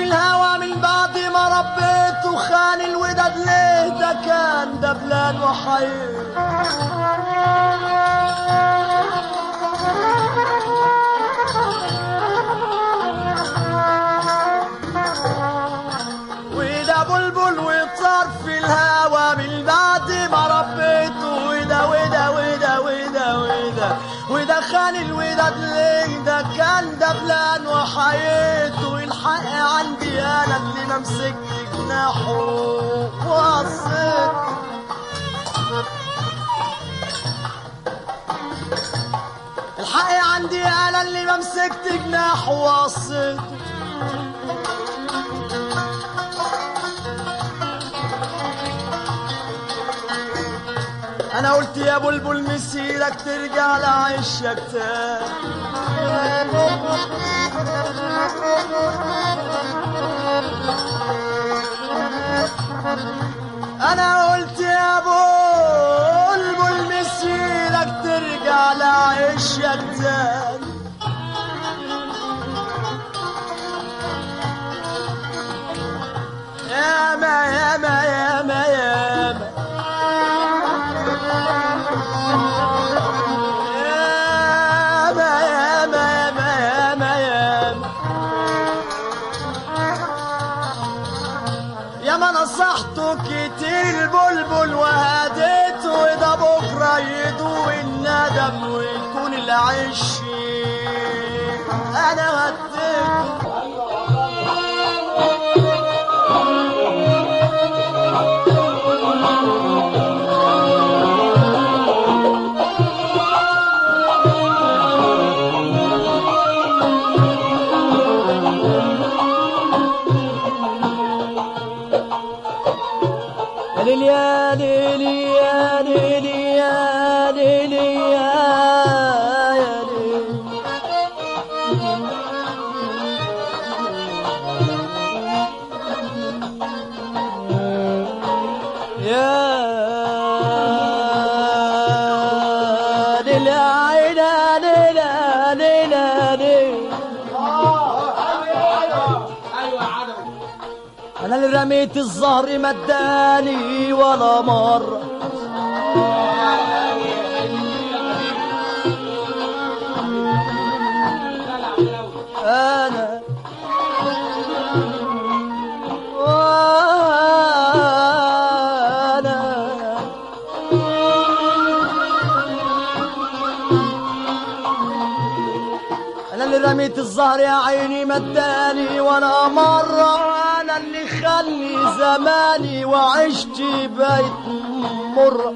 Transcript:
الهوى من بعد ما ربيته خان الوداد ليه ده كان دبلان وحي وده بلبل وطار في الهوى من بعد ما ربيته وده وده وده وده وده وده خان الوداد ليه ده كان دبلان وحياته الحق عندي انا اللي ما مسكت جناحه وقصيت الحق عندي انا اللي ما مسكت جناحه وقصيت انا قلت يا بلبل مسيرك ترجع لعيشك تاني انا قلت يا بلبل مسيرك ترجع لعيشك تاني ياما ياما ياما ياما ياما ياما ياما ياما ياما ياما نصحته كتير البلبل وهديته وده بكره يدوق الندم ويكون العش انا وديته يا ليل يا ليل يا ليل يا ليل يا يا ليل يا ليل عين ليل ليل ليل انا اللي رميت الزهر ما اداني ولا مره انا وانا انا اللي رميت الزهر يا عيني ما اداني ولا مره انا اللي خلي زماني وعشت بيت مره